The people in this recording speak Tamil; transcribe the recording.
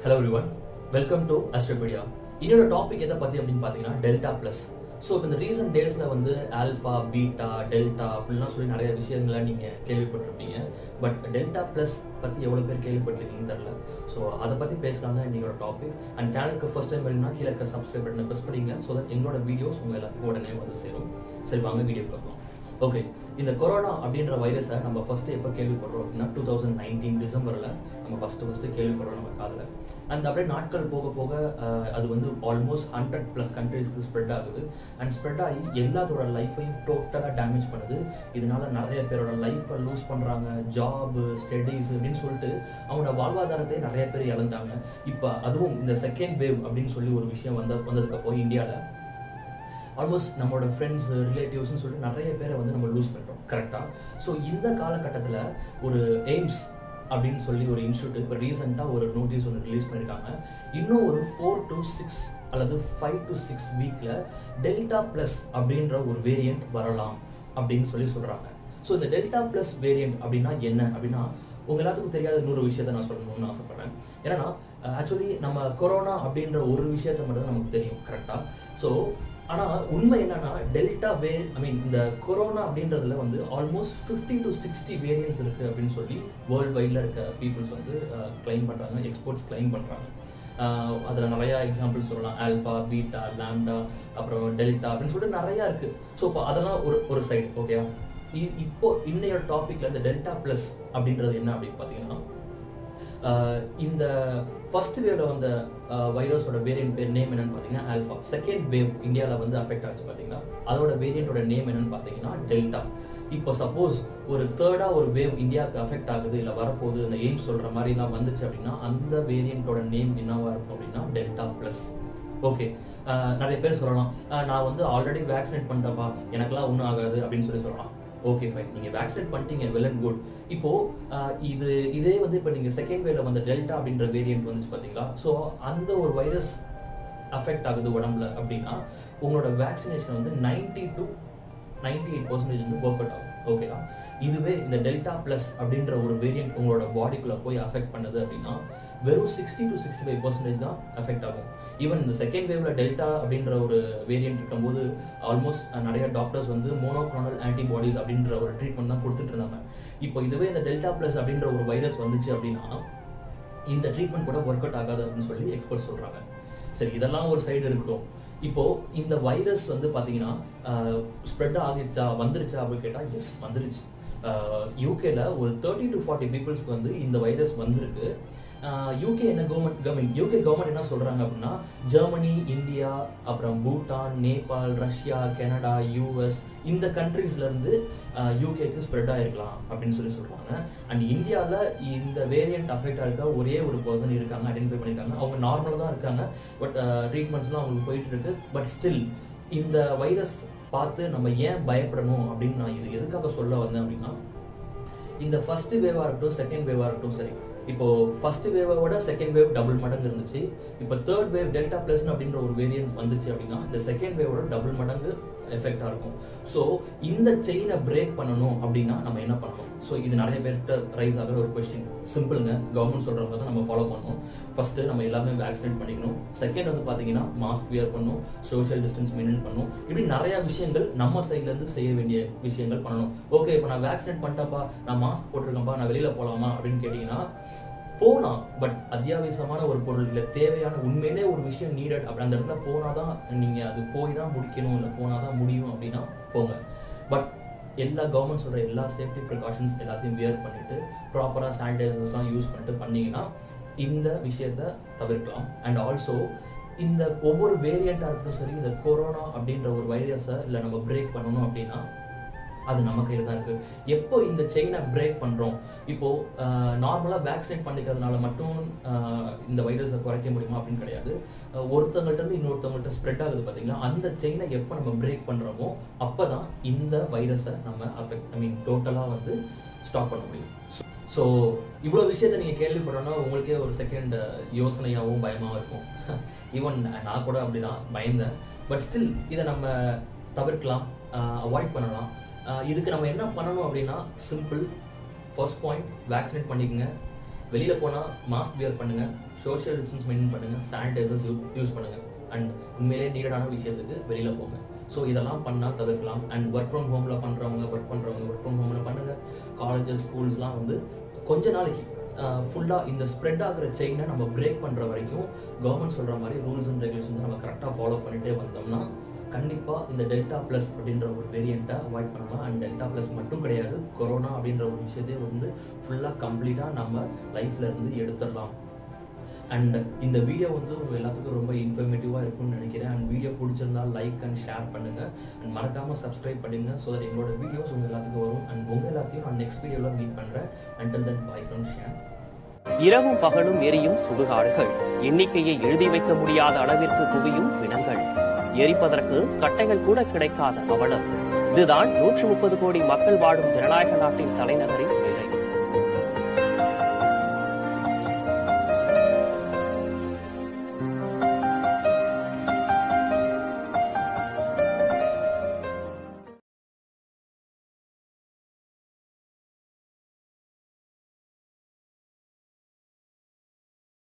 hello everyone welcome to Astropedia இன்னொரு டாபிக் எதை பத்தி அப்படின்னு பாத்தீங்கன்னா டெல்டா பிளஸ் ஸோ இப்போ இந்த ரீசன்ட் டேஸ்ல வந்து ஆல்ஃபா பீட்டா டெல்டா அப்படிலாம் சொல்லி நிறைய விஷயங்களை நீங்க கேள்விப்பட்டிருப்பீங்க பட் டெல்டா பிளஸ் பத்தி எவ்வளவு பேர் கேள்விப்பட்டிருக்கீங்கன்னு தெரியல ஸோ அதை பத்தி பேசலாம் தான் இன்னையோட டாபிக் அண்ட் சேனலுக்கு ஃபர்ஸ்ட் டைம் வரீங்கன்னா கீழே இருக்க சப்ஸ்கிரைப் பட்டனை ப்ரெஸ் பண்ணிங்க ஸோ தட் எங்களோட வீடியோஸ் உங்க எல்லாத்துக்கும் உடனே வந்து சேரும் சரி வாங்க வீடியோ பார்க்கலாம் ஓகே இந்த கொரோனா அப்படின்ற வைரஸை நம்ம ஃபர்ஸ்ட் எப்போ கேள்விப்படுறோம் அப்படின்னா டூ தௌசண்ட் நைன்டீன் டிசம்பரில் நம்ம ஃபர்ஸ்ட் ஃபர்ஸ்ட் கேள்விப்படுறோம் நம்ம காதில் அண்ட் அப்படியே நாட்கள் போக போக அஹ், அது வந்து ஆல்மோஸ்ட் ஹண்ட்ரட் ப்ளஸ் கண்ட்ரீஸ்க்கு ஸ்ப்ரெட் ஆகுது அண்ட் ஸ்ப்ரெட் ஆகி எல்லாத்தோட லைஃபையும் டோட்டலாக டேமேஜ் பண்ணுது இதனால நிறைய பேரோட லைஃப்பை லூஸ் பண்ணுறாங்க ஜாப் ஸ்டடீஸ் அப்படின்னு சொல்லிட்டு அவங்களோட வாழ்வாதாரத்தை நிறைய பேர் இழந்தாங்க இப்போ அதுவும் இந்த செகண்ட் வேவ் அப்படின்னு சொல்லி ஒரு விஷயம் வந்த வந்ததுக்கப்போ இந்தியாவில் ஆல்மோஸ்ட் நம்மளோட ஃப்ரெண்ட்ஸ் ரிலேட்டிவ்ஸ்னு சொல்லிட்டு நிறைய பேரை வந்து நம்ம லூஸ் பண்ணுறோம் கரெக்டாக ஸோ இந்த காலகட்டத்தில் ஒரு எய்ம்ஸ் அப்படின்னு சொல்லி ஒரு இன்ஸ்டியூட் இப்போ ரீசெண்டாக ஒரு நோட்டீஸ் ஒன்று ரிலீஸ் பண்ணியிருக்காங்க இன்னும் ஒரு ஃபோர் டு சிக்ஸ் அல்லது ஃபைவ் டு சிக்ஸ் வீக்கில் டெல்டா ப்ளஸ் அப்படின்ற ஒரு வேரியண்ட் வரலாம் அப்படின்னு சொல்லி சொல்கிறாங்க ஸோ இந்த டெல்டா ப்ளஸ் வேரியண்ட் அப்படின்னா என்ன அப்படின்னா உங்க எல்லாத்துக்கும் தெரியாத இன்னொரு விஷயத்த நான் சொல்லணும்னு ஆசைப்படுறேன் ஏன்னா ஆக்சுவலி நம்ம கொரோனா அப்படின்ற ஒரு விஷயத்த மட்டும் தான் நமக்கு தெரியும் கரெக்டா ஸோ ஆனா உண்மை என்னன்னா டெல்டா வே ஐ மீன் இந்த கொரோனா அப்படின்றதுல வந்து almost fifty to sixty variance இருக்கு அப்படின்னு சொல்லி வேர்ல்ட் வைட்ல இருக்க பீப்புள்ஸ் வந்து கிளைம் பண்றாங்க எக்ஸ்போர்ட்ஸ் கிளைம் பண்றாங்க ஆஹ் அதுல நிறைய எக்ஸாம்பிள் சொல்லலாம் ஆல்பா பீட்டா லாம்டா அப்புறம் டெல்டா அப்படின்னு சொல்லிட்டு நிறைய இருக்கு ஸோ இப்போ அதெல்லாம் ஒரு ஒரு சைடு ஓகேவா இப்போ இன்னையோட டாபிக்ல இந்த டெல்டா பிளஸ் அப்படின்றது என்ன அப்படின்னு பாத்தீங்கன்னா ஆஹ் இந்த ஃபர்ஸ்ட் வேவ்ல வந்த வைரஸோட வேரியன்ட் பேர் நேம் என்னன்னு பார்த்தீங்கன்னா ஆல்ஃபா செகண்ட் வேவ் இந்தியாவில் வந்து அஃபெக்ட் ஆச்சு பார்த்தீங்கன்னா அதோட வேரியண்டோட நேம் என்னன்னு பார்த்தீங்கன்னா டெல்டா இப்போ சப்போஸ் ஒரு தேர்டா ஒரு வேவ் இந்தியாவுக்கு அஃபெக்ட் ஆகுது இல்லை வரப்போகுது இந்த எய்ம்ஸ் சொல்ற மாதிரிலாம் வந்துச்சு அப்படின்னா அந்த வேரியண்டோட நேம் என்னவா இருக்கும் அப்படின்னா டெல்டா ப்ளஸ் ஓகே நிறைய பேர் சொல்லலாம் ஆஹ் நான் வந்து ஆல்ரெடி வேக்சினேட் பண்ணிட்டப்பா எனக்கெல்லாம் ஒன்றும் ஆகாது அப்படின்னு சொல்லி சொல்லலாம் ஓகே ஃபைன் நீங்க வேக்சினேட் பண்ணிட்டீங்க வெல் அண்ட் குட் இப்போ ஆஹ் இது இதே வந்து இப்போ நீங்க செகண்ட் வேவ்ல வந்த டெல்டா அப்படின்ற வேரியன்ட் வந்துச்சு பாத்தீங்களா ஸோ அந்த ஒரு வைரஸ் அஃபெக்ட் ஆகுது உடம்புல அப்படின்னா உங்களோட வேக்சினேஷன் வந்து ninety to ninety eight percentage வந்து ஒர்க் அவுட் ஆகும் ஓகேவா இதுவே இந்த டெல்டா பிளஸ் அப்படின்ற ஒரு வேரியன்ட் உங்களோட பாடிக்குள்ள போய் அஃபெக்ட் பண்ணுது அப்படின்னா வெறும் sixty to sixty five percentage தான் அஃபெக்ட் ஆகும் ஈவன் இந்த செகண்ட் வேவ்ல டெல்டா அப்படின்ற ஒரு வேரியன்ட் இருக்கும்போது ஆல்மோஸ்ட் நிறைய டாக்டர்ஸ் வந்து மோனோக்ளோனல் ஆன்டிபாடிஸ் அப்படின்ற ஒரு ட்ரீட்மெண்ட் தான் கொடுத்துட்டு இருந்தாங்க இப்போ இதுவே இந்த டெல்டா பிளஸ் அப்படின்ற ஒரு வைரஸ் வந்துச்சு அப்படின்னா இந்த ட்ரீட்மெண்ட் கூட ஒர்க் அவுட் ஆகாது அப்படின்னு சொல்லி எக்ஸ்பர்ட் சொல்றாங்க சரி இதெல்லாம் ஒரு சைடு இருக்கட்டும் இப்போ இந்த வைரஸ் வந்து பாத்தீங்கன்னா ஸ்ப்ரெட் ஆகிருச்சா வந்துருச்சா அப்படின்னு கேட்டா எஸ் வந்துருச்சு யூகேல ஒரு தேர்ட்டி டு ஃபார்ட்டி பீப்புள்ஸ்க்கு வந்து இந்த வைரஸ் வந்திருக்கு யூகே என்ன கவர்மெண்ட் கவர்மெண்ட் யூகே கவர்மெண்ட் என்ன சொல்றாங்க அப்படின்னா ஜெர்மனி இந்தியா அப்புறம் Bhutan Nepal Russia Canada US இந்த கண்ட்ரீஸ்ல இருந்து யூகேக்கு ஸ்ப்ரெட் ஆயிருக்கலாம் அப்படின்னு சொல்லி சொல்றாங்க அண்ட் இந்தியாவில் இந்த வேரியன்ட் அஃபெக்ட் ஆயிருக்க ஒரே ஒரு பர்சன் இருக்காங்க ஐடென்டிஃபை பண்ணியிருக்காங்க அவங்க நார்மலாக தான் இருக்காங்க பட் ட்ரீட்மெண்ட்ஸ்லாம் அவங்களுக்கு போயிட்டு இருக்கு பட் ஸ்டில் இந்த வைரஸ் பார்த்து நம்ம ஏன் பயப்படணும் அப்படின்னு நான் இது எதுக்காக சொல்ல வந்தேன் அப்படின்னா இந்த ஃபர்ஸ்ட் வேவா இருக்கட்டும் செகண்ட் வேவா இருக்கட்டும் சரி இப்போ ஃபர்ஸ்ட் வேவோட செகண்ட் வேவ் டபுள் மடங்கு இருந்துச்சு இப்போ தேர்ட் வேவ் டெல்டா பிளஸ் அப்படின்ற ஒரு வேரியன்ஸ் வந்துச்சு அப்படின்னா இந்த செகண்ட் வேவோட டபுள் மடங்கு எஃபெக்டா இருக்கும் ஸோ இந்த செயினை பிரேக் பண்ணணும் அப்படின்னா நம்ம என்ன பண்ணணும் ஸோ இது நிறைய பேர்கிட்ட ரைஸ் ஆகிற ஒரு கொஸ்டின் சிம்பிளுங்க கவர்மெண்ட் சொல்றவங்க தான் நம்ம ஃபாலோ பண்ணணும் ஃபர்ஸ்ட் நம்ம எல்லாமே வேக்சினேட் பண்ணிக்கணும் செகண்ட் வந்து பாத்தீங்கன்னா மாஸ்க் வியர் பண்ணணும் சோஷியல் டிஸ்டன்ஸ் மெயின்டைன் பண்ணணும் இப்படி நிறைய விஷயங்கள் நம்ம சைட்ல இருந்து செய்ய வேண்டிய விஷயங்கள் பண்ணணும் ஓகே இப்போ நான் வேக்சினேட் பண்ணிட்டப்பா நான் மாஸ்க் போட்டிருக்கேன்ப்பா நான் வெளியில போலாமா அப்படின்னு கேட்டீங்கன்னா போலாம் பட் அத்தியாவசியமான ஒரு பொருள் இல்ல தேவையான உண்மையிலே ஒரு விஷயம் நீடட் அப்படி அந்த இடத்துல போனாதான் நீங்க அது போய் தான் முடிக்கணும் இல்ல போனாதான் முடியும் அப்படின்னா போங்க பட் எல்லா கவர்மெண்ட் சொல்ற எல்லா சேஃப்டி ப்ரிகாஷன்ஸ் எல்லாத்தையும் வியர் பண்ணிட்டு ப்ராப்பரா சானிடைசர்ஸ்லாம் யூஸ் பண்ணிட்டு பண்ணீங்கன்னா இந்த விஷயத்த தவிர்க்கலாம் அண்ட் ஆல்சோ இந்த ஒவ்வொரு வேரியண்டா இருக்கட்டும் சரி இந்த கொரோனா அப்படின்ற ஒரு வைரஸை இல்லை நம்ம பிரேக் பண்ணணும் அப்படின்னா அது நம்ம கையில தான் இருக்கு எப்போ இந்த செயினை பிரேக் பண்றோம் இப்போ நார்மலா வேக்சினேட் பண்ணிக்கிறதுனால மட்டும் ஆஹ், இந்த வைரஸை குறைக்க முடியுமா அப்படின்னு கிடையாது ஆஹ், ஒருத்தவங்கள்ட்ட இருந்து இன்னொருத்தவங்கள்ட்ட ஸ்ப்ரெட் ஆகுது பாத்தீங்களா அந்த செயினை எப்போ நம்ம பிரேக் பண்றோமோ அப்பதான் இந்த வைரஸை நம்ம அஃபெக்ட் ஐ மீன் டோட்டலா வந்து ஸ்டாப் பண்ண முடியும் ஸோ இவ்வளோ விஷயத்த நீங்கள் கேள்விப்படணும்னா உங்களுக்கே ஒரு செகண்ட் யோசனையாகவும் பயமாகவும் இருக்கும் ஈவன் நான் கூட அப்படிதான் பயந்தேன் பட் ஸ்டில் இதை நம்ம தவிர்க்கலாம் அவாய்ட் பண்ணலாம் ஆஹ் இதுக்கு நம்ம என்ன பண்ணணும் அப்படின்னா சிம்பிள் ஃபர்ஸ்ட் பாயிண்ட் வேக்சினேட் பண்ணிக்கங்க வெளியில போனா மாஸ்க் வியர் பண்ணுங்க சோஷியல் டிஸ்டன்ஸ் மெயின்டைன் பண்ணுங்க சானிடைசர்ஸ் யூஸ் பண்ணுங்க அண்ட் உண்மையிலேயே நீடடான விஷயத்துக்கு வெளியில போங்க ஸோ இதெல்லாம் பண்ணால் தவிர்க்கலாம் அண்ட் ஒர்க் ஃப்ரம் ஹோமில் பண்ணுறவங்க ஒர்க் பண்ணுறவங்க ஒர்க் ஃப்ரம் ஹோமில் பண்ணுங்க காலேஜஸ் ஸ்கூல்ஸ்லாம் வந்து கொஞ்ச நாளைக்கு ஃபுல்லாக இந்த ஸ்ப்ரெட் ஆகிற செயினை நம்ம பிரேக் பண்ணுற வரைக்கும் கவர்மெண்ட் சொல்கிற மாதிரி ரூல்ஸ் அண்ட் ரெகுலேஷன்ஸ் நம்ம கரெக்டாக ஃபாலோ பண்ணிகிட்டே வந்தோம்னா கண்டிப்பாக இந்த டெல்டா ப்ளஸ் அப்படின்ற ஒரு வேரியண்ட்டை அவாய்ட் பண்ணலாம் அண்ட் டெல்டா ப்ளஸ் மட்டும் கிடையாது கொரோனா அப்படின்ற ஒரு விஷயத்தையே வந்து ஃபுல்லாக கம்ப்ளீட்டாக நம்ம லைஃப்ல இருந்து எடுத்துடலாம் அண்ட் இந்த வீடியோ வந்து உங்க எல்லாத்துக்கும் ரொம்ப இன்ஃபர்மேட்டிவாக இருக்கும்னு நினைக்கிறேன் அண்ட் வீடியோ பிடிச்சிருந்தா லைக் அண்ட் ஷேர் பண்ணுங்க அண்ட் மறக்காம சப்ஸ்கிரைப் பண்ணுங்க ஸோ தட் எங்களோட வீடியோஸ் உங்க எல்லாத்துக்கும் வரும் அண்ட் உங்க எல்லாத்தையும் நான் நெக்ஸ்ட் வீடியோவில் மீட் பண்றேன் until then bye from Shane இரவும் பகலும் எரியும் சுடுகாடுகள் எண்ணிக்கையை எழுதி வைக்க முடியாத அளவிற்கு குவியும் பிணங்கள் எரிப்பதற்கு கட்டைகள் கூட கிடைக்காத அவலம் இதுதான் நூற்று முப்பது கோடி மக்கள் வாழும் ஜனநாயக நாட்டின் தலைநகரின்